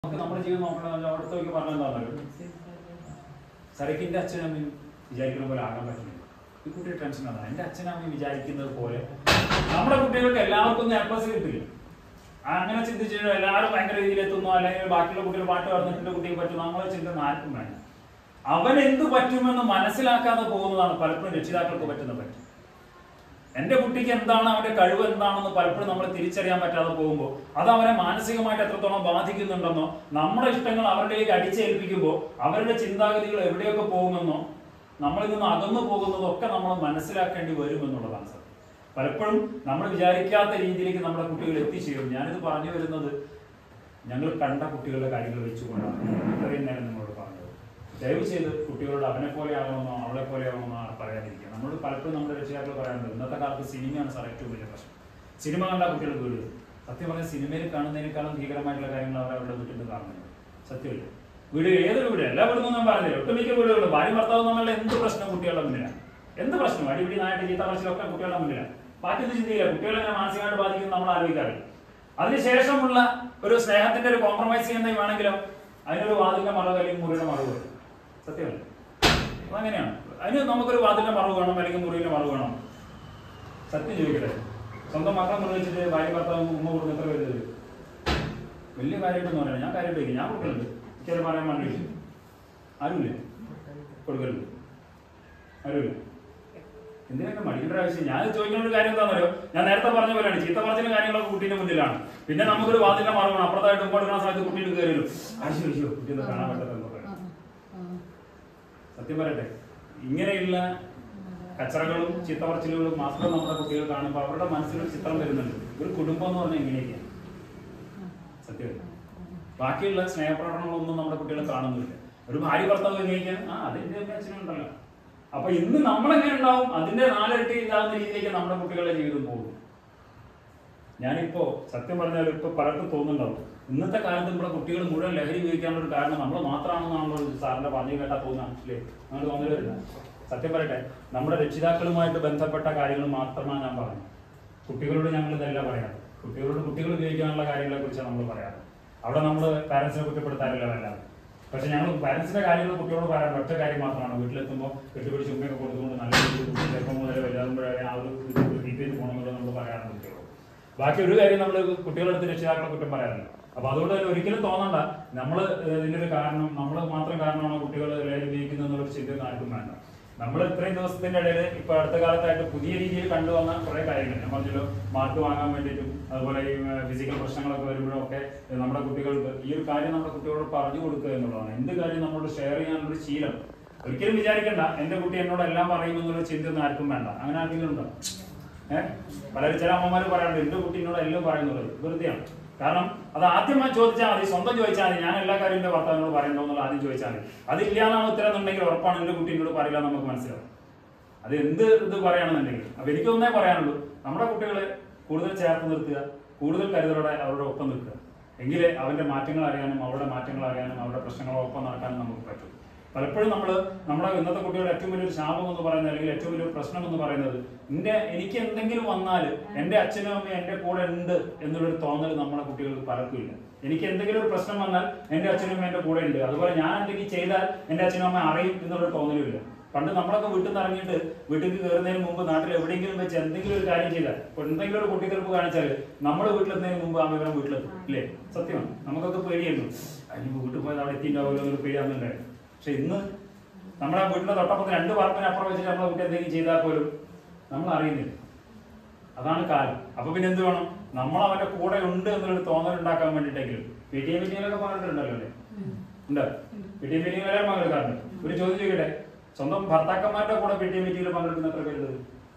നമുക്ക് നമ്മുടെ ജീവിതം നോക്കണമെന്നല്ല അവിടുത്തെ നോക്കി പറഞ്ഞെന്താണല്ലോ സരക്കിന്റെ അച്ഛനും അമ്മയും വിചാരിക്കുന്ന പോലെ ആകാൻ പറ്റുന്നില്ല ഈ കുട്ടിയുടെ ടെൻഷൻ അതാണ് എന്റെ അച്ഛനും അമ്മയും വിചാരിക്കുന്നത് പോലെ നമ്മുടെ കുട്ടികൾക്ക് എല്ലാവർക്കും ഒന്നും എ പ്ലസ് കിട്ടില്ല ആ, അങ്ങനെ ചിന്തിച്ചിട്ട് എല്ലാവരും ഭയങ്കര രീതിയിൽ എത്തുന്നു അല്ലെങ്കിൽ ബാക്കിയുള്ള കുട്ടികൾ പാട്ട് പറഞ്ഞിട്ട് കുട്ടിക്ക് പറ്റുന്നു നമ്മളെ ചിന്ത ആർക്കും വേണ്ട അവൻ എന്ത് പറ്റുമെന്ന് മനസ്സിലാക്കാതെ പോകുന്നതാണ് പലപ്പോഴും രക്ഷിതാക്കൾക്ക് പറ്റുന്ന പറ്റും എന്റെ കുട്ടിക്ക് എന്താണ് അവന്റെ കഴിവ് എന്താണെന്ന് പലപ്പോഴും നമ്മൾ തിരിച്ചറിയാൻ പറ്റാതെ പോകുമ്പോൾ അത് അവനെ മാനസികമായിട്ട് എത്രത്തോളം ബാധിക്കുന്നുണ്ടെന്നോ നമ്മുടെ ഇഷ്ടങ്ങൾ അവരിലേക്ക് അടിച്ചേൽപ്പിക്കുമ്പോൾ അവരുടെ ചിന്താഗതികൾ എവിടെയൊക്കെ പോകുമെന്നോ നമ്മളിൽ നിന്ന് അകന്നു പോകുന്നതൊക്കെ നമ്മൾ മനസ്സിലാക്കേണ്ടി വരുമെന്നുള്ളതാണ് സത്യം പലപ്പോഴും നമ്മൾ വിചാരിക്കാത്ത രീതിയിലേക്ക് നമ്മുടെ കുട്ടികൾ എത്തിച്ചേരും ഞാനിത് പറഞ്ഞു വരുന്നത് ഞങ്ങൾ കണ്ട കുട്ടികളുടെ കാര്യങ്ങൾ വെച്ചുകൊണ്ടാണ് ഇത്രയും നേരം നിങ്ങളോട് പറഞ്ഞത് ദയവ് ചെയ്ത് കുട്ടികളോട് അവനെ പോലെ ആകണമെന്നോ അവളെ പോലെ ആകണമെന്നോ പറയാതിരിക്കുക നമ്മളോട് പലപ്പോഴും നമ്മുടെ രക്ഷിതാക്കൾ പറയാറുണ്ട് ഇന്നത്തെ കാലത്ത് സിനിമയാണ് സാർ ഏറ്റവും വലിയ പ്രശ്നം സിനിമ കണ്ട കുട്ടികൾ വീട് സത്യം പറഞ്ഞാൽ സിനിമയിൽ കാണുന്നതിനേക്കാളും ഭീകരമായിട്ടുള്ള കാര്യങ്ങൾ അവർ അവരുടെ വീട്ടിൽ നിന്ന് കാണുന്നുണ്ട് സത്യമല്ലേ വീട് ഏതൊരു വീട് എല്ലാ വീടും ഞാൻ പറഞ്ഞില്ല ഒട്ടുമിക്ക വീടുകളും ഭാര്യ ഭർത്താവ് തമ്മിലുള്ള എന്ത് പ്രശ്നം കുട്ടികളുടെ മുന്നിലാണ് എന്ത് പ്രശ്നം അടിപിടി നായിട്ട് ചീത്ത പറച്ചിലൊക്കെ കുട്ടികളുടെ മുന്നിലാണ് ബാക്കി ഒന്നും ചിന്തയില്ല കുട്ടികളെ എങ്ങനെ മാനസികമായിട്ട് ബാധിക്കും നമ്മൾ ആലോചിക്കാറില്ല അതിനുശേഷമുള്ള ഒരു സ്നേഹത്തിന്റെ ഒരു കോംപ്രമൈസ് ചെയ്യുന്ന വേണമെങ്കിലോ അതിനൊരു വാതിലിന്റെ മറവ് അല്ലെങ്കിൽ മുറിയുടെ മറവ് വരും സത്യമല്ല അതങ്ങനെയാണ് അതിന് നമുക്കൊരു വാതിലിന്റെ മറവ് വേണം അല്ലെങ്കിൽ മുറിയുടെ മറവ് വേണം സത്യം ചോദിക്കട്ടെ സ്വന്തം മക്കളെ നിർവഹിച്ചിട്ട് ഭാര്യ ഭർത്താവ് ഉമ്മ കൊടുക്കുന്ന എത്ര പേര് തരും വലിയ കാര്യമായിട്ടൊന്നും പറയാം ഞാൻ കാര്യം ചോദിക്കും ഞാൻ കൊടുക്കലുണ്ട് ചില പറയാൻ വേണ്ടി ആരുമില്ലേ കൊടുക്കലുണ്ട് ആരുമില്ല എന്തിനൊക്കെ മടിക്കേണ്ട ആവശ്യം ഞാൻ ചോദിക്കുന്ന ഒരു കാര്യം എന്താണെന്നറിയോ ഞാൻ നേരത്തെ പറഞ്ഞ പോലെയാണ് ചീത്ത പറഞ്ഞ കാര്യങ്ങളൊക്കെ കുട്ടീന്റെ മുന്നിലാണ് പിന്നെ നമുക്കൊരു വാതിലിന്റെ മറവാണ് അപ്പുറത്തായിട്ട് മുമ്പോട്ട് കാണാൻ സമയത്ത് കുട്ടീന് കയറിയല്ലോ അയ്യോ അയ്യോ കുട്ടീനെ കാണാൻ പറ്റാത്തെന്ന് പറയാം സത്യം പറയട്ടെ ഇങ്ങനെയുള്ള കച്ചറകളും ചിത്തപറച്ചിലുകളും മാത്രം നമ്മുടെ കുട്ടികൾ കാണുമ്പോൾ അവരുടെ മനസ്സിലൊരു ചിത്രം വരുന്നുണ്ട് ഒരു കുടുംബം എന്ന് പറഞ്ഞാൽ ഇങ്ങനെയൊക്കെയാണ് സത്യം ബാക്കിയുള്ള സ്നേഹപ്രകടനങ്ങളൊന്നും നമ്മുടെ കുട്ടികൾ കാണുന്നില്ല ഒരു ഭാര്യ ഭർത്താവ് എങ്ങനെയൊക്കെയാണ് ആ അതിന്റെ അമ്മ അച്ഛനും ഉണ്ടല്ലോ അപ്പൊ ഇന്ന് നമ്മളെങ്ങനെ ഉണ്ടാവും അതിന്റെ നാലിരട്ടി ഇതാകുന്ന രീതിയിലേക്ക് നമ്മുടെ കുട്ടികളുടെ ജീവിതം പോകും ഞാനിപ്പോ സത്യം പറഞ്ഞാൽ ഇപ്പൊ പലർക്കും തോന്നുന്നുണ്ടാവും ഇന്നത്തെ കാലത്ത് നമ്മുടെ കുട്ടികൾ മുഴുവൻ ലഹരി ഉപയോഗിക്കാനുള്ള ഒരു കാരണം നമ്മൾ മാത്രമാണെന്നാണല്ലോ സാറിന്റെ പറഞ്ഞു കേട്ടാ തോന്നാണ് അല്ലേ അങ്ങനെ തോന്നലില്ല സത്യം പറയട്ടെ നമ്മുടെ രക്ഷിതാക്കളുമായിട്ട് ബന്ധപ്പെട്ട കാര്യങ്ങൾ മാത്രമാണ് ഞാൻ പറഞ്ഞത് കുട്ടികളോട് ഞങ്ങൾ ഇതല്ല പറയാറ് കുട്ടികളോട് കുട്ടികൾ ഉപയോഗിക്കാനുള്ള കാര്യങ്ങളെ കുറിച്ചാണ് നമ്മൾ പറയാറ് അവിടെ നമ്മൾ പാരന്റ്സിനെ കുറ്റപ്പെടുത്താറില്ല വല്ലാതെ പക്ഷെ ഞങ്ങൾ പാരന്റ്സിന്റെ കാര്യങ്ങൾ കുട്ടികളോട് പറയാൻ ഒറ്റ കാര്യം മാത്രമാണ് വീട്ടിലെത്തുമ്പോൾ കെട്ടിപ്പിടിച്ച് ഉമ്മയൊക്കെ കൊടുത്തുകൊണ്ട് നല്ല രീതിയിൽ കുട്ടി ചെറുപ്പം മുതൽ വലുതാകുമ്പോഴേ ആ ഒരു രീതിയിൽ പോകണമെന്നുള്ളത് നമ്മൾ പറയാറുണ്ട് കുട്ടികളോട് ബാക്കി ഒരു കാര്യം നമ്മൾ കുട്ടികളുടെ അടുത്ത് രക്ഷിതാക്കളെ കുറ്റം പറയാറില്ല അപ്പൊ അതുകൊണ്ട് തന്നെ ഒരിക്കലും തോന്നണ്ട നമ്മൾ ഇതിന്റെ ഒരു കാരണം നമ്മൾ മാത്രം കാരണമാണ് കുട്ടികൾ ലഹരി ഉപയോഗിക്കുന്നത് എന്നുള്ളൊരു ചിന്ത ആർക്കും വേണ്ട നമ്മൾ ഇത്രയും ദിവസത്തിന്റെ ഇടയിൽ ഇപ്പൊ അടുത്ത കാലത്തായിട്ട് പുതിയ രീതിയിൽ കണ്ടുവന്ന കുറെ കാര്യങ്ങൾ ഞാൻ പറഞ്ഞല്ലോ മാർക്ക് വാങ്ങാൻ വേണ്ടിയിട്ടും അതുപോലെ ഈ ഫിസിക്കൽ പ്രശ്നങ്ങളൊക്കെ വരുമ്പോഴും ഒക്കെ നമ്മുടെ കുട്ടികൾക്ക് ഈ ഒരു കാര്യം നമ്മുടെ കുട്ടികളോട് പറഞ്ഞു കൊടുക്കുക എന്നുള്ളതാണ് എന്ത് കാര്യം നമ്മളോട് ഷെയർ ചെയ്യാനുള്ള ശീലം ഒരിക്കലും വിചാരിക്കണ്ട എന്റെ കുട്ടി എന്നോട് എല്ലാം പറയുമെന്നുള്ള ചിന്ത ഒന്നും ആർക്കും വേണ്ട അങ്ങനെ ആർക്കെങ്കിലും ഉണ്ടോ ഏഹ് പലരും ചില അമ്മമാർ പറയാറുണ്ട് എന്റെ കുട്ടി എന്നോട് എല്ലാം പറയുന്നുള്ളത് വെറുതെയാണ് കാരണം അത് ആദ്യം ചോദിച്ചാൽ മതി സ്വന്തം ചോദിച്ചാൽ മതി ഞാൻ എല്ലാ കാര്യം എന്റെ ഭർത്താവിനോട് പറയണ്ടോ എന്നുള്ള ആദ്യം ചോദിച്ചാൽ മതി അതില്ല എന്നാണ് ഉത്തരം എന്നുണ്ടെങ്കിൽ ഉറപ്പാണ് എന്റെ കുട്ടി എന്നോട് പറയില്ല എന്ന് നമുക്ക് മനസ്സിലാവും അത് എന്ത് ഇത് പറയുകയാണെന്നുണ്ടെങ്കിൽ അപ്പൊ എനിക്കൊന്നേ പറയാനുള്ളൂ നമ്മുടെ കുട്ടികളെ കൂടുതൽ ചേർത്ത് നിർത്തുക കൂടുതൽ കരുതലോടെ അവരുടെ ഒപ്പം നിൽക്കുക എങ്കിലേ അവന്റെ മാറ്റങ്ങൾ അറിയാനും അവരുടെ മാറ്റങ്ങൾ അറിയാനും അവരുടെ പ്രശ്നങ്ങളെ ഒപ്പം നടക്കാനും നമുക്ക് പറ്റും പലപ്പോഴും നമ്മൾ നമ്മുടെ ഇന്നത്തെ കുട്ടികളുടെ ഏറ്റവും വലിയൊരു ശാപം എന്ന് പറയുന്നത് അല്ലെങ്കിൽ ഏറ്റവും വലിയൊരു പ്രശ്നം എന്ന് പറയുന്നത് എന്റെ എനിക്ക് എന്തെങ്കിലും വന്നാൽ എന്റെ അച്ഛനും അമ്മയും എന്റെ കൂടെ ഉണ്ട് എന്നുള്ളൊരു തോന്നൽ നമ്മുടെ കുട്ടികൾക്ക് പലർക്കും ഇല്ല എനിക്ക് എന്തെങ്കിലും ഒരു പ്രശ്നം വന്നാൽ എന്റെ അച്ഛനും അമ്മയും എന്റെ കൂടെ ഉണ്ട് അതുപോലെ ഞാൻ എന്തെങ്കിലും ചെയ്താൽ എന്റെ അച്ഛനും അമ്മ അറിയും എന്നുള്ളൊരു തോന്നലും ഇല്ല പണ്ട് നമ്മളൊക്കെ വീട്ടിൽ നിന്ന് ഇറങ്ങിയിട്ട് വീട്ടിൽ കയറുന്നതിന് മുമ്പ് നാട്ടിൽ എവിടെയെങ്കിലും വെച്ച് എന്തെങ്കിലും ഒരു കാര്യം ചെയ്താൽ ഇപ്പൊ എന്തെങ്കിലും ഒരു കുട്ടികൾക്ക് കാണിച്ചാൽ നമ്മൾ വീട്ടിലെത്തുന്നതിന് മുമ്പ് ആ വിവരം വീട്ടിലെത്തും ഇല്ലേ സത്യമാണ് നമുക്കൊക്കെ പേടിയായിരുന്നു അതിന് വീട്ടിൽ പോയത് അവിടെ എത്തിയിട്ടുണ്ടാവുമല്ലോ എന്നൊരു പേടിയാണെന്നുണ്ടായിരുന്നു പക്ഷെ ഇന്ന് നമ്മുടെ വീടിന്റെ തൊട്ടപ്പുറത്ത് രണ്ട് പാർക്കിന് അപ്പുറം വെച്ചിട്ട് നമ്മളെ വീട്ടിൽ എന്തെങ്കിലും ചെയ്താൽ പോലും നമ്മൾ അറിയുന്നില്ല അതാണ് കാലം അപ്പൊ പിന്നെ എന്ത് വേണം നമ്മൾ അവന്റെ കൂടെ ഉണ്ട് എന്നുള്ളൊരു തോന്നൽ ഉണ്ടാക്കാൻ വേണ്ടിട്ടെങ്കിലും പി ടി എം മീറ്റിങ്ങിലൊക്കെ പങ്കെടുത്തിട്ടുണ്ടല്ലോ അല്ലേ ഉണ്ട് പി ടി എം മീറ്റിംഗിലെല്ലാം പങ്കെടുക്കാറുണ്ട് ഒരു ചോദ്യം ചോദിക്കട്ടെ സ്വന്തം ഭർത്താക്കന്മാരുടെ കൂടെ പി ടി എം മീറ്റിംഗിൽ പങ്കെടുക്കുന്ന എത്ര പേരുണ്ട്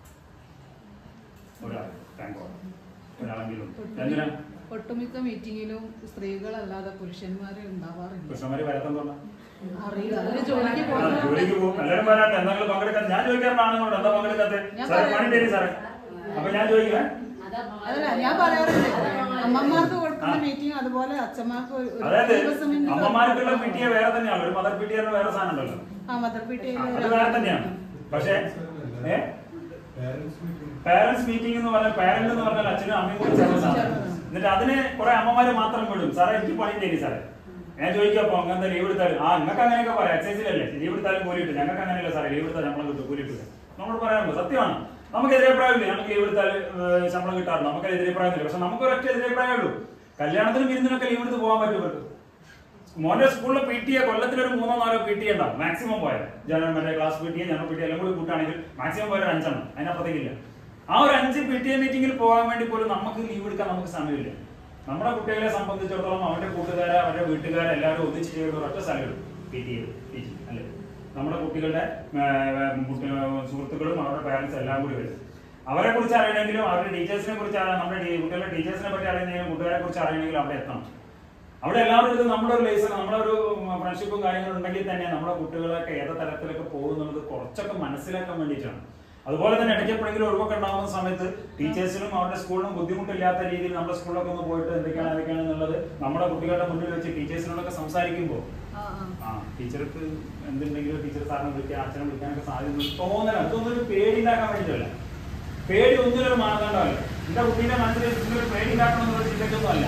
ഒരാൾ താങ്ക് ഗോഡ് ഒരാളെങ്കിലും എന്തിനാ ഒട്ടുമിക്ക മീറ്റിങ്ങിലും സ്ത്രീകളല്ലാതെ പുരുഷന്മാര് ഉണ്ടാവാറില്ല കൃഷ്ണമാര് വരാത്തതുകൊണ്ടാ അറിയില്ല അവര് ജോലിക്ക് ആ, പോകുന്ന ജോലിക്ക് പോകും എല്ലാവരും വരാട്ടെ എന്തെങ്കിലും പങ്കെടുക്കാൻ ഞാൻ ചോദിക്കാറുണ്ട് ആണുങ്ങളോട് എന്താ പങ്കെടുക്കാത്തെ ഞാൻ സാറേ പറയാം. പണി തരും സാറേ അപ്പൊ ഞാൻ ചോദിക്കേ അതല്ല ഞാൻ പറയാറുണ്ട് അമ്മമാർക്ക് കൊടുക്കുന്ന മീറ്റിംഗ് അതുപോലെ അച്ഛന്മാർക്ക് ഒരു ഒരു അതായത് ദിവസം മുന്നേ അമ്മമാർക്കുള്ള പിടിയ വേറെ തന്നെയാണ് ഒരു മദർ പിടിയ വേറെ സാധനം ഉണ്ടല്ലോ ആ മദർ പീട്ടിയിൽ അത് വേറെ തന്നെയാണ് പക്ഷേ ഏ പാരന്റ്സ് മീറ്റിംഗ് എന്ന് പറഞ്ഞാൽ പാരന്റ് എന്ന് പറഞ്ഞാൽ അച്ഛനും അമ്മയും കൂടി ചേർന്ന സാധനം എന്നിട്ട് അതിന് കുറെ അമ്മമാര് മാത്രം വിടും സാറേ എനിക്ക് പണി തരും സാറേ ഞാൻ ചോദിക്കപ്പോ അങ്ങനത്തെ ലീവ് എടുത്താലും ആ നിങ്ങൾക്ക് അങ്ങനെയൊക്കെ പറയാം എക്സൈസിലല്ലേ ലീവ് എടുത്താലും കൂലി കിട്ടും ഞങ്ങൾക്ക് അങ്ങനെയല്ല സാറേ ലീവ് എടുത്താൽ ശമ്പളം കിട്ടും കൂലി കിട്ടും നമ്മൾ പറയാറുണ്ട് സത്യമാണ് നമുക്ക് എതിരഭിപ്രായമില്ല ഞങ്ങൾക്ക് ലീവ് എടുത്താൽ ഏഹ്, ശമ്പളം കിട്ടാറുണ്ട് നമുക്ക് എതിരഭിപ്രായമില്ല പക്ഷെ നമുക്ക് ഒരൊറ്റ എതിരഭിപ്രായമേ ഉള്ളൂ കല്യാണത്തിനും വിരുന്നിനൊക്കെ ലീവ് എടുത്ത് പോകാൻ പറ്റും ഇവർക്ക് മോന്റെ സ്കൂളിലെ പി ടി എ കൊല്ലത്തിൽ ഒരു മൂന്നോ നാലോ പി ടി ഉണ്ടാവും മാക്സിമം പോയാൽ ജനറൽ മറ്റേ class P T A general P T എല്ലാം കൂടി കൂട്ടാണെങ്കിൽ മാക്സിമം പോയാൽ ഒരു അഞ്ചെണ്ണം അതിനപ്പുറത്തേക്കില്ല ആ ഒരു അഞ്ച് പി ടി എ മീറ്റിംഗിൽ പോകാൻ വേണ്ടി പോലും നമുക്ക് ലീവ് എടുക്കാൻ നമുക്ക് സമയമില്ല നമ്മുടെ കുട്ടികളെ സംബന്ധിച്ചിടത്തോളം അവരുടെ കൂട്ടുകാരെ അവരുടെ വീട്ടുകാരെ എല്ലാവരും ഒന്നിച്ച് ചേർന്ന് ഒരൊറ്റ സ്ഥലം പി ടി എ ടീച്ചിങ് അല്ലേ നമ്മുടെ കുട്ടികളുടെ ആ, കുട്ടി- സുഹൃത്തുക്കളും അവരുടെ പാരന്റ്സ് എല്ലാം കൂടി വരും അവരെ കുറിച്ച് അറിയണമെങ്കിലും അവരുടെ ടീച്ചേഴ്സിനെ കുറിച്ച് അറിയാൻ നമ്മുടെ ടീ- കുട്ടികളുടെ ടീച്ചേഴ്സിനെ പറ്റി അറിയണമെങ്കിലും കൂട്ടുകാരെ കുറിച്ച് അറിയണമെങ്കിലും അവിടെ എത്തണം അവിടെ എല്ലാവരും ഇത് നമ്മുടെ ഒരു ലൈസൺ നമ്മുടെ ഒരു ഫ്രണ്ട്ഷിപ്പും കാര്യങ്ങളും ഉണ്ടെങ്കിൽ തന്നെ നമ്മുടെ കുട്ടികളൊക്കെ ഏത് തരത്തിലൊക്കെ പോകുന്നുള്ളത് കുറച്ചൊക്കെ മനസ്സിലാക്കാൻ വേണ്ടിയിട്ടാണ് അതുപോലെ തന്നെ ഇടയ്ക്ക് എപ്പോഴെങ്കിലും ഒഴിവൊക്കെ ഉണ്ടാകുന്ന സമയത്ത് ടീച്ചേഴ്സിനും അവരുടെ സ്കൂളിനും ബുദ്ധിമുട്ടില്ലാത്ത രീതിയിൽ നമ്മുടെ സ്കൂളിലൊക്കെ ഒന്ന് പോയിട്ട് എന്തൊക്കെയാണ് എന്തൊക്കെയാണ് എന്നുള്ളത് നമ്മുടെ കുട്ടികളുടെ മുന്നിൽ വെച്ച് ടീച്ചേഴ്സിനോടൊക്കെ സംസാരിക്കുമ്പോൾ ആ, ആ. ആ ടീച്ചർക്ക് എന്തുണ്ടെങ്കിലും ടീച്ചർ സാറിനെ വിളിക്കാൻ അച്ഛനെ വിളിക്കാനൊക്കെ സാധ്യത തോന്നല അതൊന്നും ഒരു പേടി ഉണ്ടാക്കാൻ വേണ്ടിയിട്ടല്ല പേടി ഒന്നിനും ഒരു മാനദണ്ഡമല്ല എന്റെ കുട്ടീന്റെ മനസ്സിൽ ഇന്നൊരു പേടി ഉണ്ടാക്കണം എന്നുള്ള ചിന്തയ്ക്കൊന്നും അല്ല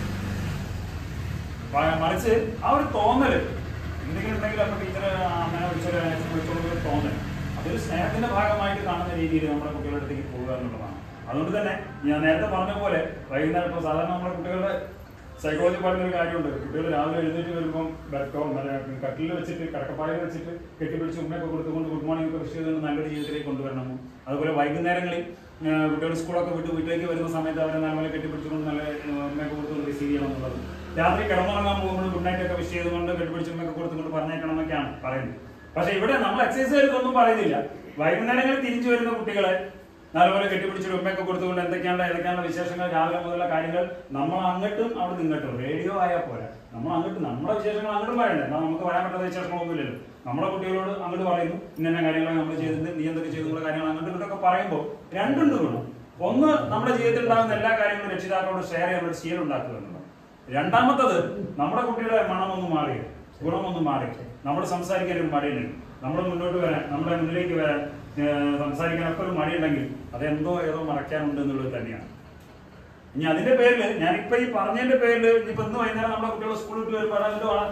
പ- മറിച്ച് ആ ഒരു തോന്നല് എന്തെങ്കിലും ഉണ്ടെങ്കിൽ അപ്പൊ ടീച്ചർ അമ്മനെ വിളിച്ചോളൂ അച്ഛനെ വിളിച്ചോളൂ എന്നൊരു തോന്നൽ അതൊരു സ്നേഹത്തിന്റെ ഭാഗമായിട്ട് കാണുന്ന രീതിയിൽ നമ്മുടെ കുട്ടികളുടെ അടുത്തേക്ക് പോകുക എന്നുള്ളതാണ് അതുകൊണ്ട് തന്നെ ഞാൻ നേരത്തെ പറഞ്ഞ പോലെ വൈകുന്നേരം ഇപ്പോൾ സാധാരണ നമ്മുടെ കുട്ടികളുടെ സൈക്കോളജി പറയുന്ന ഒരു കാര്യമുണ്ട് കുട്ടികൾ രാവിലെ എഴുന്നേറ്റ് വരുമ്പോൾ ബെഡോ കട്ടിലിൽ വെച്ചിട്ട് കടക്കപ്പായിൽ വെച്ചിട്ട് കെട്ടിപ്പിടിച്ച് ഉമ്മയൊക്കെ കൊടുത്തുകൊണ്ട് ഗുഡ് മോർണിംഗ് ഒക്കെ വിഷ് ചെയ്തുകൊണ്ട് നല്ലൊരു ജീവിതത്തിലേക്ക് കൊണ്ടുവരണം അതുപോലെ വൈകുന്നേരങ്ങളിൽ ആ, കുട്ടികൾ സ്കൂളൊക്കെ വിട്ട് വീട്ടിലേക്ക് വരുന്ന സമയത്ത് അവരെ നല്ലപോലെ കെട്ടിപ്പിടിച്ചുകൊണ്ട് നല്ല ആ, ഉമ്മയൊക്കെ കൊടുത്തുകൊണ്ട് റിസീവ് ചെയ്യണം എന്നുള്ളത് രാത്രി കിടന്നുറങ്ങാൻ പോകുമ്പോൾ ഗുഡ് നൈറ്റ് ഒക്കെ വിഷ് ചെയ്തുകൊണ്ട് കെട്ടിപ്പിടിച്ച് ഉമ്മയൊക്കെ കൊടുത്തുകൊണ്ട് പറഞ്ഞേക്കണം എന്നൊക്കെയാണ് പറയുന്നത് പക്ഷെ ഇവിടെ നമ്മൾ എക്സസൈസ് ഒന്നും പറയുന്നില്ല വൈകുന്നേരങ്ങളിൽ തിരിച്ചു വരുന്ന കുട്ടികളെ നല്ലപോലെ കെട്ടിപ്പിടിച്ച് ഉമ്മയൊക്കെ കൊടുത്തുകൊണ്ട് എന്തൊക്കെയാണ് ഏതൊക്കെയാണ് വിശേഷങ്ങൾ രാവിലെ മുതലുള്ള കാര്യങ്ങൾ നമ്മൾ അങ്ങോട്ടും അവിടെ നിങ്ങട്ടും റേഡിയോ ആയാൽ പോരാ നമ്മൾ അങ്ങോട്ട് നമ്മുടെ വിശേഷങ്ങൾ അങ്ങോട്ടും പറയണ്ടേ എന്നാൽ നമുക്ക് പറയാൻ പറ്റാത്ത വിശേഷങ്ങളൊന്നുമില്ലല്ലോ നമ്മുടെ കുട്ടികളോട് അങ്ങോട്ട് പറയുന്നു ഇന്ന കാര്യങ്ങളാണ് നമ്മൾ ചെയ്തത് നീ എന്തൊക്കെ ചെയ്തു എന്നുള്ള കാര്യങ്ങൾ അങ്ങോട്ടും ഇങ്ങോട്ടൊക്കെ പറയുമ്പോൾ രണ്ടുണ്ട് ഗുണം ഒന്ന് നമ്മുടെ ജീവിതത്തിൽ ഉണ്ടാകുന്ന എല്ലാ കാര്യങ്ങളും രക്ഷിതാക്കളോട് ഷെയർ ചെയ്യാൻ ഒരു ശീലം ഉണ്ടാക്കുക എന്നുള്ളത് രണ്ടാമത്തത് നമ്മുടെ കുട്ടിയുടെ മണമൊന്നും മാറി ഗുണമൊന്നും മാറി നമ്മൾ സംസാരിക്കാൻ ഒരു മടിയുണ്ടെങ്കിൽ നമ്മൾ മുന്നോട്ട് വരാൻ നമ്മുടെ മുന്നിലേക്ക് വരാൻ ഏഹ്, സംസാരിക്കാനൊക്കെ ഒരു മടിയുണ്ടെങ്കിൽ അതെന്തോ ഏതോ മറക്കാനുണ്ട് എന്നുള്ളത് തന്നെയാണ് ഇനി അതിന്റെ പേരിൽ ഞാനിപ്പോ ഈ പറഞ്ഞതിന്റെ പേരിൽ ഇനിയിപ്പോ ഇന്ന് വൈകുന്നേരം നമ്മുടെ കുട്ടികൾ സ്കൂളിൽ വിട്ട് വരുമ്പോൾ അതെന്തോ ആണ്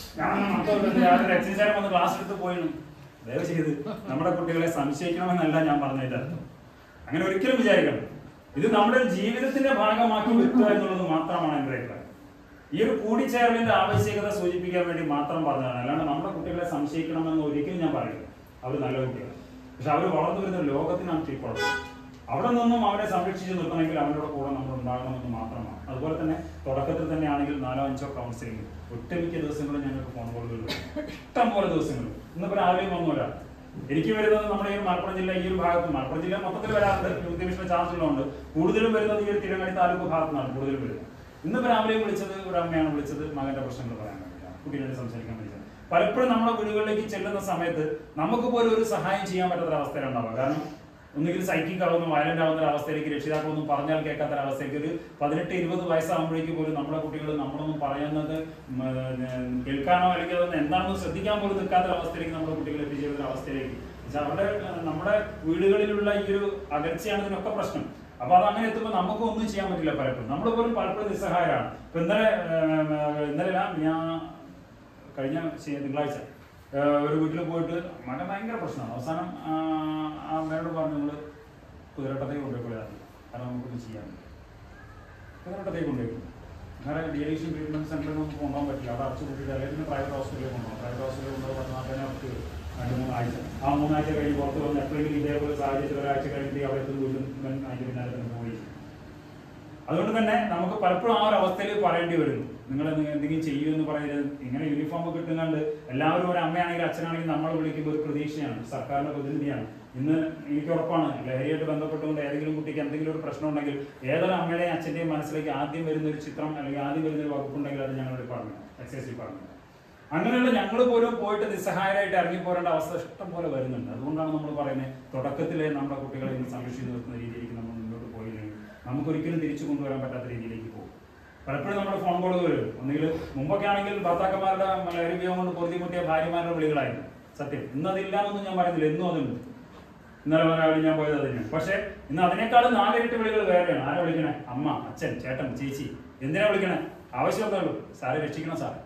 ഞാൻ എക്സസൈസ് വന്ന് ക്ലാസ് എടുത്ത് പോയിണ് ദയവ് ചെയ്ത് നമ്മുടെ കുട്ടികളെ സംശയിക്കണമെന്നല്ല ഞാൻ പറഞ്ഞതിന്റെ അർത്ഥം അങ്ങനെ ഒരിക്കലും വിചാരിക്കണം ഇത് നമ്മുടെ ജീവിതത്തിന്റെ ഭാഗമാക്കി വെക്കുക എന്നുള്ളത് മാത്രമാണ് എന്റെ അഭിപ്രായം ഈ ഒരു കൂടിച്ചേരലിന്റെ ആവശ്യകത സൂചിപ്പിക്കാൻ വേണ്ടി മാത്രം പറഞ്ഞതാണ് അല്ലാണ്ട് നമ്മുടെ കുട്ടികളെ സംശയിക്കണമെന്ന് ഒരിക്കലും ഞാൻ പറയില്ല അവർ നല്ല കുട്ടികൾ പക്ഷെ അവർ വളർന്നു വരുന്ന ലോകത്തിനാണ് ഈ കുഴപ്പം അവിടെ നിന്നും അവരെ സംരക്ഷിച്ച് നിർത്തണമെങ്കിൽ അവരുടെ കൂടെ നമ്മൾ ഉണ്ടാകണമെന്ന് മാത്രമാണ് അതുപോലെ തന്നെ തുടക്കത്തിൽ തന്നെ ആണെങ്കിൽ നാലോ അഞ്ചോ കൗൺസിലിംഗ് ഒട്ടുമിക്ക ദിവസങ്ങളും ഞങ്ങൾക്ക് ഫോൺ കോളുകളുണ്ട് ഇഷ്ടം പോലെ ദിവസങ്ങൾ ഇന്നിപ്പോൾ രാവിലെയും വന്നു ഒരാൾ എനിക്ക് വരുന്നത് നമ്മുടെ ഈ മലപ്പുറം ജില്ല ഈ ഒരു ഭാഗത്ത് മലപ്പുറം ജില്ല മൊത്തത്തിൽ വരാറുണ്ട് യൂത്ത് ഡിവിഷന്റെ ചാർജ് ഉള്ളതുകൊണ്ട് കൂടുതലും വരുന്നത് ഈ ഒരു തിരുവങ്ങാടി താലൂക്ക് ഭാഗത്തുനിന്നാണ് കൂടുതലും വരുന്നത് ഇന്നിപ്പോൾ രാവിലെയും വിളിച്ചത് ഒരു അമ്മയാണ് വിളിച്ചത് മകന്റെ പ്രശ്നങ്ങൾ പറയാൻ വേണ്ടിയിട്ടാണ് കുട്ടീനോട് സംസാരിക്കാൻ വിളിച്ചത് പലപ്പോഴും നമ്മുടെ വീടുകളിലേക്ക് ചെല്ലുന്ന സമയത്ത് നമുക്ക് പോലും ഒരു സഹായം ചെയ്യാൻ പറ്റാത്ത അവസ്ഥയിലുണ്ടാവുക കാരണം ഒന്നുകിൽ സൈക്കിക് ആവുന്ന വയലന്റ് ആവുന്ന ഒരു അവസ്ഥയിലേക്ക് രക്ഷിതാക്കളൊന്നും പറഞ്ഞാൽ കേൾക്കാത്ത ഒരു അവസ്ഥയ്ക്ക് ഒരു പതിനെട്ട് ഇരുപത് വയസ്സാകുമ്പോഴേക്കും പോലും നമ്മുടെ കുട്ടികൾ നമ്മളൊന്നും പറയുന്നത് ഉം, ഏർ, കേൾക്കാനോ അല്ലെങ്കിൽ അതൊന്നും എന്താണെന്ന് ശ്രദ്ധിക്കാൻ പോലും നിൽക്കാത്ത ഒരു അവസ്ഥയിലേക്ക് നമ്മുടെ കുട്ടികൾ എത്തിച്ചേരുന്ന ഒരു അവസ്ഥയിലേക്ക് എന്നുവെച്ചാൽ അവരുടെ ഏർ, നമ്മുടെ വീടുകളിലുള്ള ഈ ഒരു അകൽച്ചയാണ് ഇതിനൊക്കെ പ്രശ്നം അപ്പൊ അത് അങ്ങനെ എത്തുമ്പോൾ നമുക്ക് ഒന്നും ചെയ്യാൻ പറ്റില്ല പലപ്പോഴും നമ്മൾ പോലും പലപ്പോഴും നിസ്സഹായരാണ് ഇപ്പൊ ഇന്നലെ ഏർ, ഇന്നലെ അല്ല, ഞാൻ കഴിഞ്ഞ ശനി- തിങ്കളാഴ്ച ഏഹ് ഒരു വീട്ടിൽ പോയിട്ട് മകൻ ഭയങ്കര പ്രശ്നമാണ് അവസാനം ആ, ആ അമ്മയോട് പറഞ്ഞു നിങ്ങൾ കുതിരട്ടത്തേക്ക് കൊണ്ടുപോയിക്കൊള്ളാറ് കാരണം നമുക്കൊന്നും ചെയ്യാൻ കുതിരട്ടത്തേക്ക് കൊണ്ടുപോയി അങ്ങനെ ഡിയലീഷൻ ട്രീറ്റ്മെന്റ് സെന്ററിൽ നമുക്ക് കൊണ്ടുപോകാൻ പറ്റില്ല അവിടെ അടച്ചു കൂട്ടിയിട്ട് അല്ലെങ്കിൽ പിന്നെ പ്രൈവറ്റ് ഹോസ്പിറ്റലിൽ കൊണ്ടുപോകാം പ്രൈവറ്റ് ഹോസ്പിറ്റലിൽ കൊണ്ടുപോയി പതിനാൽപ്പതിനെ അവർക്ക് രണ്ട് മൂന്നാഴ്ച ആ മൂന്നാഴ്ച കഴിഞ്ഞ് പുറത്ത് വന്ന് എപ്പോഴെങ്കിലും ഇതേപോലെ സാഹചര്യത്തിൽ ഒരാഴ്ച കഴിഞ്ഞിട്ട് അവിടെ എത്തുന്ന വീട്ടിൽ അതിൻ്റെ പിന്നാലെ തന്നെ പോയി അതുകൊണ്ട് തന്നെ നമുക്ക് പലപ്പോഴും ആ ഒരു അവസ്ഥയിൽ പറയേണ്ടി വരുന്നു നിങ്ങൾ എന്തെങ്കിലും ചെയ്യൂ എന്ന് പറയുന്നത് ഇങ്ങനെ യൂണിഫോം ഒക്കെ കിട്ടുന്നുണ്ട് എല്ലാവരും ഒരു അമ്മയാണെങ്കിൽ അച്ഛനാണെങ്കിൽ നമ്മൾ വിളിക്കുമ്പോൾ ഒരു പ്രതീക്ഷയാണ് സർക്കാരിന്റെ പ്രതിനിധിയാണ് ഇന്ന് എനിക്ക് ഉറപ്പാണ് ലഹരിയായിട്ട് ബന്ധപ്പെട്ടുകൊണ്ട് ഏതെങ്കിലും കുട്ടിക്ക് എന്തെങ്കിലും ഒരു പ്രശ്നം ഉണ്ടെങ്കിൽ ഏതൊരു അമ്മയുടെയും അച്ഛന്റെയും മനസ്സിലേക്ക് ആദ്യം വരുന്ന ഒരു ചിത്രം അല്ലെങ്കിൽ ആദ്യം വരുന്ന ഒരു വകുപ്പുണ്ടെങ്കിൽ അത് ഞങ്ങളുടെ ഡിപ്പാർട്ട്മെന്റ് എക്സൈസ് ഡിപ്പാർട്ട്മെന്റ് അങ്ങനെയുള്ള ഞങ്ങൾ പോലും പോയിട്ട് നിസ്സഹായരായിട്ട് ഇറങ്ങി പോരേണ്ട അവസ്ഥ ഇഷ്ടം പോലെ വരുന്നുണ്ട് അതുകൊണ്ടാണ് നമ്മൾ പറയുന്നത് തുടക്കത്തിലെ നമ്മുടെ കുട്ടികളെ ഇന്ന് സംരക്ഷിച്ച് നിർത്തുന്ന രീതിയിലേക്ക് നമ്മൾ മുന്നോട്ട് പോയില്ലെങ്കിൽ നമുക്കൊരിക്കലും തിരിച്ചു കൊണ്ടുവരാൻ പറ്റാത്ത രീതിയിലേക്ക് പോകും പലപ്പോഴും നമ്മുടെ ഫോൺ കോളുകൾ വരും ഒന്നുകിൽ മുമ്പൊക്കെ ആണെങ്കിൽ ഭർത്താക്കന്മാരുടെ ലഹരി ഉപയോഗം കൊണ്ട് പൊറുതിമുട്ടിയ ഭാര്യമാരുടെ വിളികളായിരുന്നു സത്യം ഇന്ന് അതില്ലാന്നൊന്നും ഞാൻ പറയുന്നില്ല എന്നും അതുണ്ട് ഇന്നലെ രാവിലെ ഞാൻ പോയത് അതിന് പക്ഷെ ഇന്ന് അതിനേക്കാളും നാലിരട്ടി വിളികൾ വേറെയാണ് ആരാ വിളിക്കണേ അമ്മ അച്ഛൻ ചേട്ടൻ ചേച്ചി എന്തിനാ വിളിക്കണേ ആവശ്യം എന്താ ഉള്ളൂ സാറെ രക്ഷിക്കണം സാർ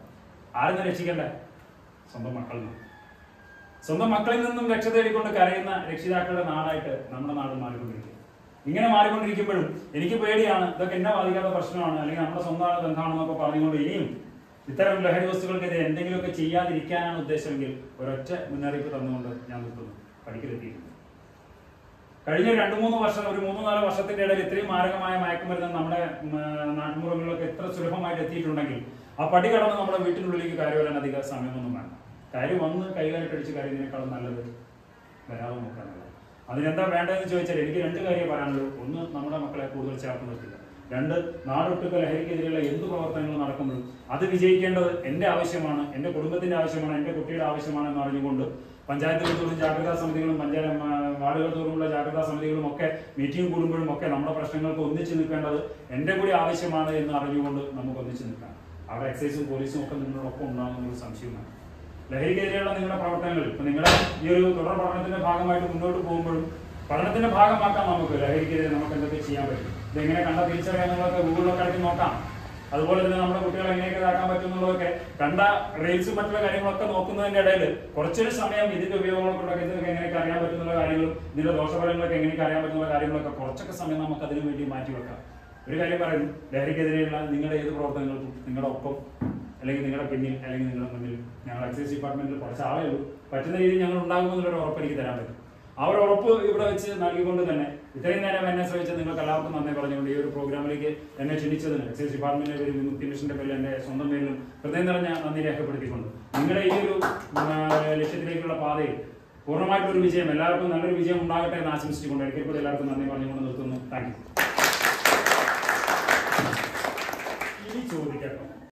ആരെന്ന് രക്ഷിക്കണ്ടേ സ്വന്തം മക്കളിൽ നിന്ന് സ്വന്തം മക്കളിൽ നിന്നും രക്ഷ തേടിക്കൊണ്ട് കരയുന്ന രക്ഷിതാക്കളുടെ നാടായിട്ട് നമ്മുടെ നാട് മാറിക്കൊണ്ടിരിക്കുക ഇങ്ങനെ മാറിക്കൊണ്ടിരിക്കുമ്പോഴും എനിക്ക് പേടിയാണ് ഇതൊക്കെ എന്നെ ബാധിക്കാത്ത പ്രശ്നമാണ് അല്ലെങ്കിൽ നമ്മുടെ സ്വന്തം ആൾ ബന്ധമാണെന്നൊക്കെ പറഞ്ഞുകൊണ്ട് ഇനിയും ഇത്തരം ലഹരി വസ്തുക്കൾക്കെതിരെ എന്തെങ്കിലുമൊക്കെ ചെയ്യാതിരിക്കാനാണ് ഉദ്ദേശമെങ്കിൽ ഒരൊറ്റ മുന്നറിയിപ്പ് തന്നുകൊണ്ട് ഞാൻ നിർത്തുന്നു പഠിക്കലെത്തിയിട്ടുണ്ട് കഴിഞ്ഞ രണ്ടു മൂന്ന് വർഷം ഒരു മൂന്ന് നാല് വർഷത്തിന്റെ ഇടയിൽ ഇത്രയും മാരകമായ മയക്കുമരുന്ന് നമ്മുടെ ഉം, ആ, നാട്ടുമ്പുറങ്ങളിലൊക്കെ എത്ര സുലഭമായിട്ട് എത്തിയിട്ടുണ്ടെങ്കിൽ ആ പടി കടന്ന് നമ്മുടെ വീട്ടിനുള്ളിലേക്ക് കയറി വരാൻ അധിക സമയമൊന്നും വേണ്ട കയറി വന്ന് കൈകാലിട്ടടിച്ച് കയറിയതിനേക്കാളും നല്ലത് വരാതെ നോക്കാനുള്ളത് അതിനെന്താ വേണ്ടതെന്ന് ചോദിച്ചാൽ എനിക്ക് രണ്ട് കാര്യം പറയാനുള്ളൂ ഒന്ന് നമ്മുടെ മക്കളെ കൂടുതൽ ചേർത്ത് നിർത്തുക രണ്ട് നാടൊട്ടുക്ക ലഹരിക്കെതിരെയുള്ള എന്ത് പ്രവർത്തനങ്ങൾ നടക്കുമ്പോഴും അത് വിജയിക്കേണ്ടത് എന്റെ ആവശ്യമാണ് എന്റെ കുടുംബത്തിന്റെ ആവശ്യമാണ് എന്റെ കുട്ടിയുടെ ആവശ്യമാണ് എന്ന് അറിഞ്ഞുകൊണ്ട് പഞ്ചായത്തുകൾ തോറും ജാഗ്രതാ സമിതികളും പഞ്ചായത്ത് മ- വാർഡുകൾ തോറുമുള്ള ജാഗ്രതാ സമിതികളും ഒക്കെ മീറ്റിംഗ് കൂടുമ്പോഴും ഒക്കെ നമ്മുടെ പ്രശ്നങ്ങൾക്ക് ഒന്നിച്ചു നിൽക്കേണ്ടത് എന്റെ കൂടി ആവശ്യമാണ് എന്ന് അറിഞ്ഞുകൊണ്ട് നമുക്ക് ഒന്നിച്ചു നിൽക്കാം അവിടെ എക്സൈസും പോലീസും ഒക്കെ നിങ്ങളോടൊപ്പം ഉണ്ടാകുന്ന ഒരു സംശയമാണ് ലഹരിക്കെതിരെയുള്ള നിങ്ങളുടെ പ്രവർത്തനങ്ങൾ ഇപ്പൊ നിങ്ങളുടെ ഈ ഒരു തുടർ പഠനത്തിന്റെ ഭാഗമായിട്ട് മുന്നോട്ട് പോകുമ്പോഴും പഠനത്തിന്റെ ഭാഗമാക്കാം നമുക്ക് ലഹരിക്കെതിരെ നമുക്ക് എന്തൊക്കെ ചെയ്യാൻ പറ്റും ഇതെങ്ങനെ കണ്ട തിരിച്ചറിയാന്നുള്ളതൊക്കെ ഗൂഗിളിലൊക്കെ ഇടയ്ക്ക് നോക്കാം അതുപോലെ തന്നെ നമ്മുടെ കുട്ടികളെ എങ്ങനെയൊക്കെ ഇതാക്കാൻ പറ്റും എന്നുള്ളതൊക്കെ കണ്ട റീൽസും മറ്റുള്ള കാര്യങ്ങളൊക്കെ നോക്കുന്നതിന്റെ ഇടയിൽ കുറച്ചൊരു സമയം ഇതിന്റെ ഉപയോഗങ്ങളൊക്കെ ഇതൊക്കെ എങ്ങനെയൊക്കെ അറിയാൻ പറ്റുന്ന കാര്യങ്ങളും ഇതിന്റെ ദോഷഫലങ്ങളൊക്കെ എങ്ങനെയൊക്കെ അറിയാൻ പറ്റുന്ന കാര്യങ്ങളൊക്കെ കുറച്ചൊക്കെ സമയം നമുക്ക് അതിനു വേണ്ടി മാറ്റി വെക്കാം ഒരു കാര്യം പറയുന്നു ലഹരിക്കെതിരെയുള്ള നിങ്ങളുടെ ഏത് പ്രവർത്തനങ്ങൾക്കും നിങ്ങളുടെ ഒപ്പം അല്ലെങ്കിൽ നിങ്ങളുടെ പിന്നിൽ അല്ലെങ്കിൽ നിങ്ങളുടെ മുന്നിൽ ഞങ്ങൾ എക്സൈസ് ഡിപ്പാർട്ട്മെന്റിൽ കുറച്ച് ആളേ ഉള്ളൂ പറ്റുന്ന രീതിയിൽ ഞങ്ങൾ ഉണ്ടാകുമെന്നുള്ളൊരു ഉറപ്പ് എനിക്ക് തരാൻ പറ്റും ആ ഒരു ഉറപ്പ് ഇവിടെ വെച്ച് നൽകിക്കൊണ്ട് തന്നെ ഇത്രയും നേരം എന്നെ ശ്രമിച്ച നിങ്ങൾക്ക് എല്ലാവർക്കും നന്ദി പറഞ്ഞുകൊണ്ട് ഈ ഒരു പ്രോഗ്രാമിലേക്ക് എന്നെ ക്ഷണിച്ചതിന് എക്സൈസ് ഡിപ്പാർട്ട്മെന്റിന്റെ പേരിൽ മുക്തി മിഷന്റെ പേരിൽ എന്റെ സ്വന്തം പേരിലും ഹൃദയം നിറഞ്ഞ നന്ദി രേഖപ്പെടുത്തിക്കൊണ്ട് നിങ്ങളുടെ ഈ ഒരു ഉം, ആ, ലക്ഷ്യത്തിലേക്കുള്ള പാതയിൽ പൂർണ്ണമായിട്ടൊരു വിജയം എല്ലാവർക്കും നല്ലൊരു വിജയം ഉണ്ടാകട്ടെ എന്ന് ആശംസിച്ചുകൊണ്ട് ഒരിക്കൽ കൂടി എല്ലാവർക്കും നന്ദി പറഞ്ഞുകൊണ്ട് നിർത്തുന്നു താങ്ക് യു ഇനി ചോദിക്കും